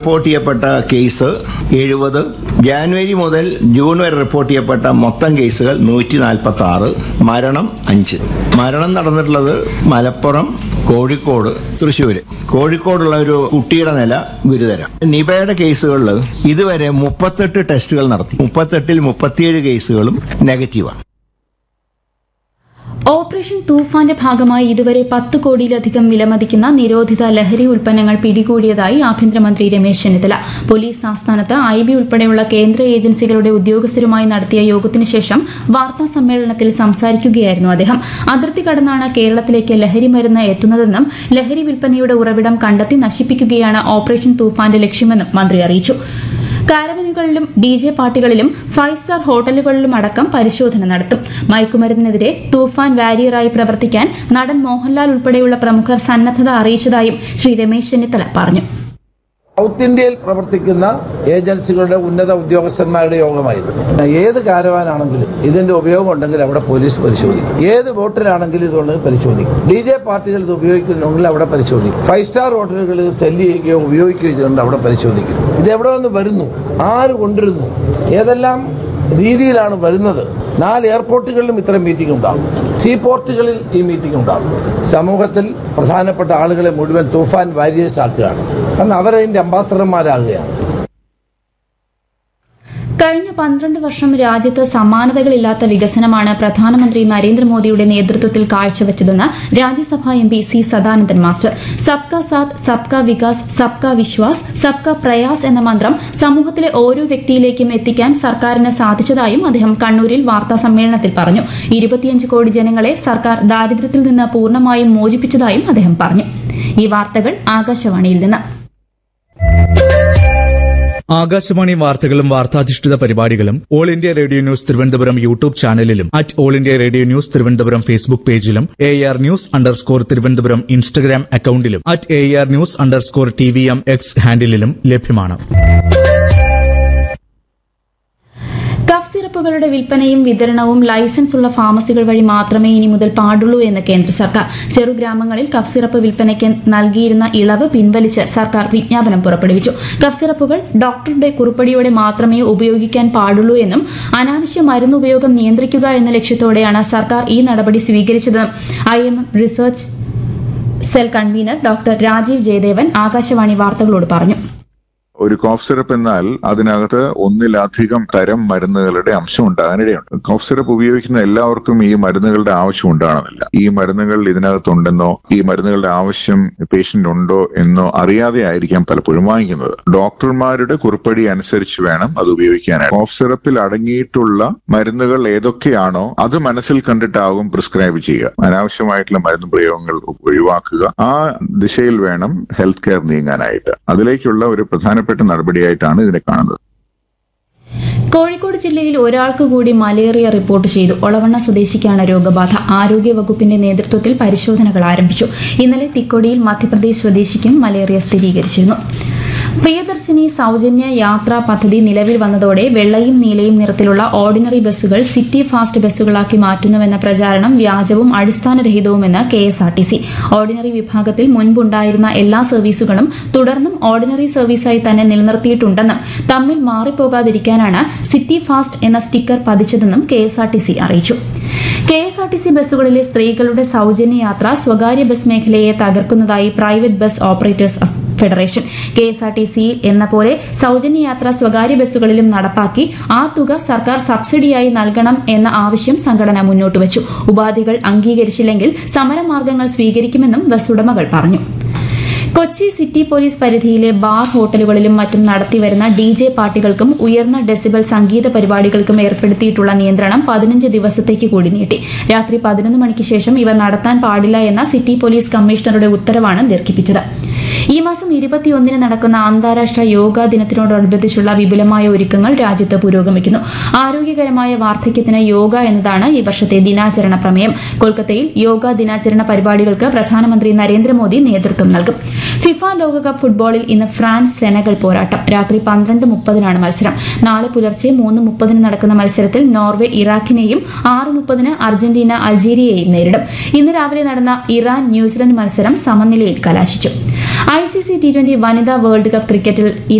report ചെയ്യപ്പെട്ട case എഴുപത് ജാനുവരി മുതൽ ജൂൺ വരെ റിപ്പോർട്ട് ചെയ്യപ്പെട്ട മൊത്തം കേസുകൾ നൂറ്റി നാൽപ്പത്തി ആറ് മരണം അഞ്ച് മരണം നടന്നിട്ടുള്ളത് മലപ്പുറം കോഴിക്കോട് തൃശ്ശൂര് കോഴിക്കോടുള്ള ഒരു കുട്ടിയുടെ നില ഗുരുതരം നിപയുടെ കേസുകളിൽ ഇതുവരെ മുപ്പത്തെട്ട് ടെസ്റ്റുകൾ നടത്തി മുപ്പത്തെട്ടിൽ മുപ്പത്തിയേഴ് കേസുകളും നെഗറ്റീവാണ് ഓപ്പറേഷൻ തൂഫാന്റെ ഭാഗമായി ഇതുവരെ പത്ത് കോടിയിലധികം വിലമതിക്കുന്ന നിരോധിത ലഹരി ഉൽപ്പന്നങ്ങൾ പിടികൂടിയതായി ആഭ്യന്തരമന്ത്രി രമേശ് ചെന്നിത്തല പോലീസ് ആസ്ഥാനത്ത് ഐ ബി ഉൾപ്പെടെയുള്ള കേന്ദ്ര ഏജൻസികളുടെ ഉദ്യോഗസ്ഥരുമായി നടത്തിയ യോഗത്തിനു ശേഷം വാർത്താ സമ്മേളനത്തിൽ സംസാരിക്കുകയായിരുന്നു അദ്ദേഹം അതിർത്തി കടന്നാണ് കേരളത്തിലേക്ക് ലഹരി മരുന്ന് എത്തുന്നതെന്നും ലഹരി വിൽപ്പനയുടെ ഉറവിടം കണ്ടെത്തി നശിപ്പിക്കുകയാണ് ഓപ്പറേഷൻ തൂഫാന്റെ ലക്ഷ്യമെന്നും മന്ത്രി അറിയിച്ചു കാരവനുകളിലും ഡി ജെ പാർട്ടികളിലും ഫൈവ് സ്റ്റാർ ഹോട്ടലുകളിലും അടക്കം പരിശോധന നടത്തും മയക്കുമരുന്നിനെതിരെ തൂഫാൻ വാരിയറായി പ്രവർത്തിക്കാൻ നടൻ മോഹൻലാൽ ഉൾപ്പെടെയുള്ള പ്രമുഖർ സന്നദ്ധത അറിയിച്ചതായും ശ്രീ രമേശ് ചെന്നിത്തല പറഞ്ഞു സൗത്ത് ഇന്ത്യയിൽ പ്രവർത്തിക്കുന്ന ഏജൻസികളുടെ ഉന്നത ഉദ്യോഗസ്ഥന്മാരുടെ യോഗമായിരുന്നു ഏത് കാരവാനാണെങ്കിലും ഇതിന്റെ ഉപയോഗം ഉണ്ടെങ്കിൽ അവിടെ പോലീസ് പരിശോധിക്കും ഏത് ബോട്ടിലാണെങ്കിലും ഇതുണ്ടെങ്കിൽ പരിശോധിക്കും ഡി ജെ പാർട്ടികൾ ഇത് ഉപയോഗിക്കുന്നുണ്ടെങ്കിൽ അവിടെ പരിശോധിക്കും ഫൈവ് സ്റ്റാർ ഹോട്ടലുകൾ ഇത് സെല്ല് ചെയ്യുകയോ ഉപയോഗിക്കുകയോ ചെയ്യുന്നുണ്ട് അവിടെ പരിശോധിക്കും ഇത് എവിടെ നിന്ന് വരുന്നു ആര് കൊണ്ടിരുന്നു ഏതെല്ലാം രീതിയിലാണ് വരുന്നത് നാല് എയർപോർട്ടുകളിലും ഇത്തരം മീറ്റിംഗ് ഉണ്ടാകും സീ പോർട്ടുകളിൽ ഈ മീറ്റിംഗ് ഉണ്ടാകും സമൂഹത്തിൽ പ്രധാനപ്പെട്ട ആളുകളെ മുഴുവൻ തൂഫാൻ വാരിയേഴ്സ് ആക്കുകയാണ് കാരണം അവരതിൻ്റെ അംബാസഡർമാരാകുകയാണ് കഴിഞ്ഞ പന്ത്രണ്ട് വർഷം രാജ്യത്ത് സമാനതകളില്ലാത്ത വികസനമാണ് പ്രധാനമന്ത്രി നരേന്ദ്രമോദിയുടെ നേതൃത്വത്തിൽ കാഴ്ചവെച്ചതെന്ന് Rajya Sabha M P C Sadanandan master സബ്കാ സാത്ത് സബ്കാ വികാസ് സബ്കാ വിശ്വാസ് സബ്കാ പ്രയാസ് എന്ന മന്ത്രം സമൂഹത്തിലെ ഓരോ വ്യക്തിയിലേക്കും എത്തിക്കാൻ സർക്കാരിന് സാധിച്ചതായും അദ്ദേഹം കണ്ണൂരിൽ വാർത്താ സമ്മേളനത്തിൽ പറഞ്ഞു ഇരുപത്തിയഞ്ച് കോടി ജനങ്ങളെ സർക്കാർ ദാരിദ്ര്യത്തിൽ നിന്ന് പൂർണ്ണമായും മോചിപ്പിച്ചതായും അദ്ദേഹം പറഞ്ഞു ഈ വാർത്തകൾ ആകാശവാണിയിൽ നിന്ന് ആകാശവാണി വാർത്തകളും വാർത്താധിഷ്ഠിത പരിപാടികളും all India radio news Thiruvananthapuram YouTube ചാനലിലും at all India radio news Thiruvananthapuram Facebook പേജിലും A R news underscore Thiruvananthapuram Instagram അക്കൌണ്ടിലും at A R news underscore T V M X ഹാൻഡിലും ലഭ്യമാണ് കഫ് സിറപ്പുകളുടെ വിൽപ്പനയും വിതരണവും ലൈസൻസ് ഉള്ള ഫാർമസികൾ വഴി മാത്രമേ ഇനി മുതൽ പാടുള്ളൂ എന്ന് കേന്ദ്ര സർക്കാർ ചെറുഗ്രാമങ്ങളിൽ കഫ് സിറപ്പ് വിൽപ്പനയ്ക്ക് നൽകിയിരുന്ന ഇളവ് പിൻവലിച്ച് സർക്കാർ വിജ്ഞാപനം പുറപ്പെടുവിച്ചു കഫ് സിറപ്പുകൾ ഡോക്ടറുടെ കുറിപ്പടിയോടെ മാത്രമേ ഉപയോഗിക്കാൻ പാടുള്ളൂ എന്നും അനാവശ്യ മരുന്ന് ഉപയോഗം നിയന്ത്രിക്കുക എന്ന ലക്ഷ്യത്തോടെയാണ് സർക്കാർ ഈ നടപടി സ്വീകരിച്ചതെന്നും I M research cell convener doctor Rajeev Jayadevan Akashvani വാർത്തകളോട് പറഞ്ഞു ഒരു കോഫ് സിറപ്പ് എന്നാൽ അതിനകത്ത് ഒന്നിലധികം തരം മരുന്നുകളുടെ അംശം ഉണ്ടാകാനിടയുണ്ട് കോഫ് സിറപ്പ് ഉപയോഗിക്കുന്ന എല്ലാവർക്കും ഈ മരുന്നുകളുടെ ആവശ്യം ഉണ്ടാകണമെന്നില്ല ഈ മരുന്നുകൾ ഇതിനകത്തുണ്ടെന്നോ ഈ മരുന്നുകളുടെ ആവശ്യം പേഷ്യന്റ് ഉണ്ടോ എന്നോ അറിയാതെ ആയിരിക്കാം പലപ്പോഴും വാങ്ങിക്കുന്നത് ഡോക്ടർമാരുടെ കുറിപ്പടി അനുസരിച്ച് വേണം അത് ഉപയോഗിക്കാനായിട്ട് കോഫ് സിറപ്പിൽ അടങ്ങിയിട്ടുള്ള മരുന്നുകൾ ഏതൊക്കെയാണോ അത് മനസ്സിൽ കണ്ടിട്ടാകും പ്രിസ്ക്രൈബ് ചെയ്യുക അനാവശ്യമായിട്ടുള്ള മരുന്ന് പ്രയോഗങ്ങൾ ഒഴിവാക്കുക ആ ദിശയിൽ വേണം ഹെൽത്ത് കെയർ നീങ്ങാനായിട്ട് അതിലേക്കുള്ള ഒരു പ്രധാനപ്പെട്ട നടപടിയായിട്ടാണ് ഇതിനെ കാണുന്നത് കോഴിക്കോട് ജില്ലയിൽ ഒരാൾക്ക് കൂടി മലേറിയ റിപ്പോർട്ട് ചെയ്തു ഒളവണ്ണ സ്വദേശിക്കാണ് രോഗബാധ ആരോഗ്യ വകുപ്പിന്റെ നേതൃത്വത്തിൽ പരിശോധനകൾ ആരംഭിച്ചു ഇന്നലെ തിക്കൊടിയിൽ മധ്യപ്രദേശ് സ്വദേശിക്കും മലേറിയ സ്ഥിരീകരിച്ചിരുന്നു പ്രിയദർശിനി സൗജന്യ യാത്രാ പദ്ധതി നിലവിൽ വന്നതോടെ വെള്ളയും നീലയും നിറത്തിലുള്ള ഓർഡിനറി ബസ്സുകൾ സിറ്റി ഫാസ്റ്റ് ബസ്സുകളാക്കി മാറ്റുന്നുവെന്ന പ്രചാരണം വ്യാജവും അടിസ്ഥാനരഹിതവുമെന്ന് K S R T C ordinary വിഭാഗത്തിൽ മുൻപുണ്ടായിരുന്ന എല്ലാ സർവീസുകളും തുടർന്നും ഓർഡിനറി സർവീസായി തന്നെ നിലനിർത്തിയിട്ടുണ്ടെന്നും തമ്മിൽ മാറിപ്പോകാതിരിക്കാനാണ് സിറ്റി ഫാസ്റ്റ് എന്ന സ്റ്റിക്കർ പതിച്ചതെന്നും K S R T C അറിയിച്ചു K S R T C ബസ്സുകളിലെ സ്ത്രീകളുടെ സൗജന്യ യാത്ര സ്വകാര്യ ബസ് മേഖലയെ തകർക്കുന്നതായി പ്രൈവറ്റ് ബസ് ഓപ്പറേറ്റേഴ്സ് അസ്- federation K S R T C എന്ന പോലെ സൗജന്യ യാത്ര സ്വകാര്യ ബസ്സുകളിലും നടപ്പാക്കി ആ തുക സർക്കാർ സബ്സിഡിയായി നൽകണം എന്ന ആവശ്യം സംഘടന മുന്നോട്ട് വച്ചു ഉപാധികൾ അംഗീകരിച്ചില്ലെങ്കിൽ സമരമാർഗങ്ങൾ സ്വീകരിക്കുമെന്നും ബസ് ഉടമകൾ പറഞ്ഞു കൊച്ചി സിറ്റി പോലീസ് പരിധിയിലെ ബാർ ഹോട്ടലുകളിലും മറ്റും നടത്തിവരുന്ന ഡി ജെ പാർട്ടികൾക്കും ഉയർന്ന ഡെസിബൽ സംഗീത പരിപാടികൾക്കും ഏർപ്പെടുത്തിയിട്ടുള്ള നിയന്ത്രണം പതിനഞ്ച് ദിവസത്തേക്ക് കൂടി നീട്ടി രാത്രി പതിനൊന്ന് മണിക്ക് ശേഷം ഇവ നടത്താൻ പാടില്ല എന്ന സിറ്റി പോലീസ് കമ്മീഷണറുടെ ഉത്തരവാണ് ദീർഘിപ്പിച്ചത് ഈ മാസം ഇരുപത്തിയൊന്നിന് നടക്കുന്ന അന്താരാഷ്ട്ര യോഗാ ദിനത്തിനോടനുബന്ധിച്ചുള്ള വിപുലമായ ഒരുക്കങ്ങൾ രാജ്യത്ത് പുരോഗമിക്കുന്നു ആരോഗ്യകരമായ വാർദ്ധക്യത്തിന് യോഗ എന്നതാണ് ഈ വർഷത്തെ ദിനാചരണ പ്രമേയം കൊൽക്കത്തയിൽ യോഗാ ദിനാചരണ പരിപാടികൾക്ക് പ്രധാനമന്ത്രി നരേന്ദ്രമോദി നേതൃത്വം നൽകും ഫിഫ ലോകകപ്പ് ഫുട്ബോളിൽ ഇന്ന് ഫ്രാൻസ് സെനഗൽ പോരാട്ടം രാത്രി പന്ത്രണ്ട് മുപ്പതിനാണ് മത്സരം നാളെ പുലർച്ചെ മൂന്ന് മുപ്പതിന് നടക്കുന്ന മത്സരത്തിൽ നോർവേ ഇറാഖിനെയും ആറ് മുപ്പതിന് അർജന്റീന അൾജീരിയയെയും നേരിടും ഇന്ന് രാവിലെ നടന്ന ഇറാൻ ന്യൂസിലൻഡ് മത്സരം സമനിലയിൽ കലാശിച്ചു I C C T twenty വനിതാ വേൾഡ് കപ്പ് ക്രിക്കറ്റിൽ